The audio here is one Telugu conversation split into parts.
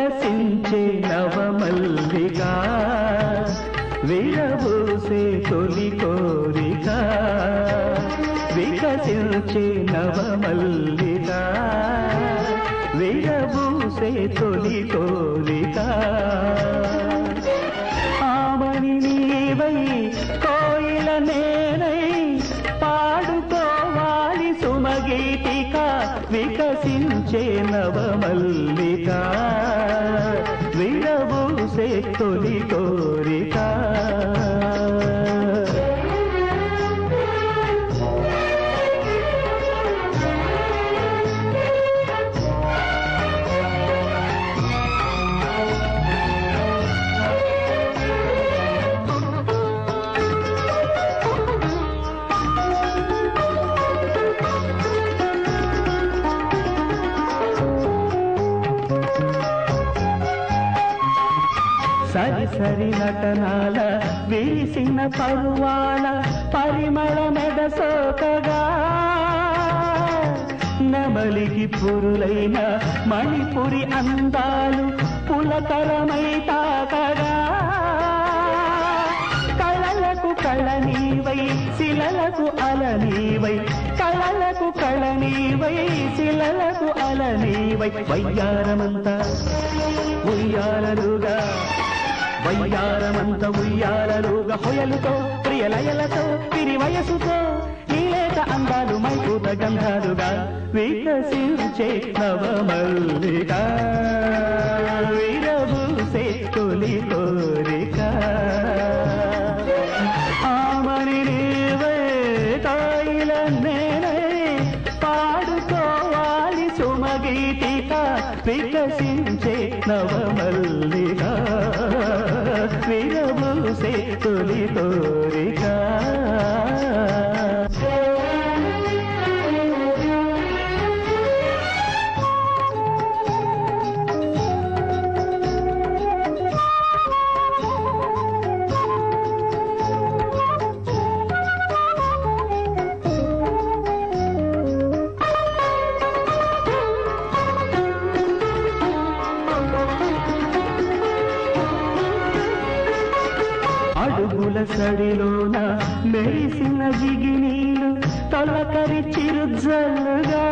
వికసించే నవమల్లిక విరబూసే తొలి కోరిక వికసించే నవమల్లిక విరబూసే తొలి కోరిక ఆమని నీవై కోయిల నేనై పాడుకోవాలి సుమగీతిక వికసించే నవమల్లిక విరబూసే తొలి కోరిక సరి సరి నటనాల విరిసిన పరువాల పరిమళ మెడ సోకగా నెమలికి పురులైన మణిపురి అందాలు పులకరమై తాకగా కళలకు కళనీవై శిలలకు అలనీవై కళలకు కళనీవై శిలలకు అలనీవై వయ్యారమంతా ఉయ్యాలలుగా వయ్యారమంత ఉయ్యాలలుగా హొయలుతో ప్రియలయలతో పిరి వయసుతో నీలేత అందాలు మైకూత గంధాలుగా వికసించే నవమల్లిక విరబూసే తొలి కోరిక ఆమని నీవే తాయిల నేనే పాడుకోవాలి సుమగీతిక వికసించే నవమల్లిక విరబూసే తొలి కోరిక అడుగుల సడిలోన మెరిసిన జిగినీలు తొలకరి చిరుజల్లుగా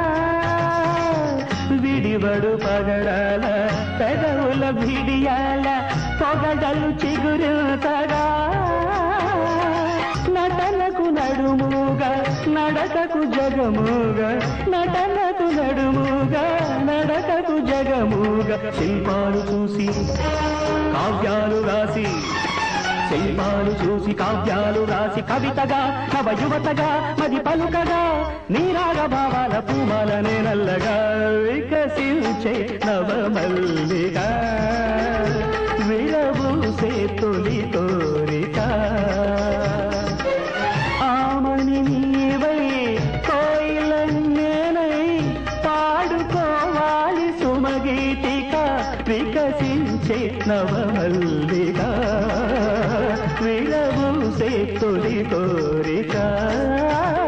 విడివడు పగడాల పెదవుల భిడియాల పొగడలు చిగురుతగా నటనకు నడుముగా నడకకు జగముగా నటనకు నడుముగా నడకకు జగముగా శిల్పాలు చూసి కావ్యాలు రాసి శిల్పాలు చూసి కావ్యాలు రాసి కవితగా నవ యువతగా మది పలుకగా నీరాగ భావాల పూమాలనే నల్లగా వికసించే నవమల్లిగా విరబూసే తొలి కోరిక ఆమని నీవై కోయిల నేనై పాడుకోవాలి సుమగీతిక వికసించే నవమల్లిగా విరబూసే తొలి కోరిక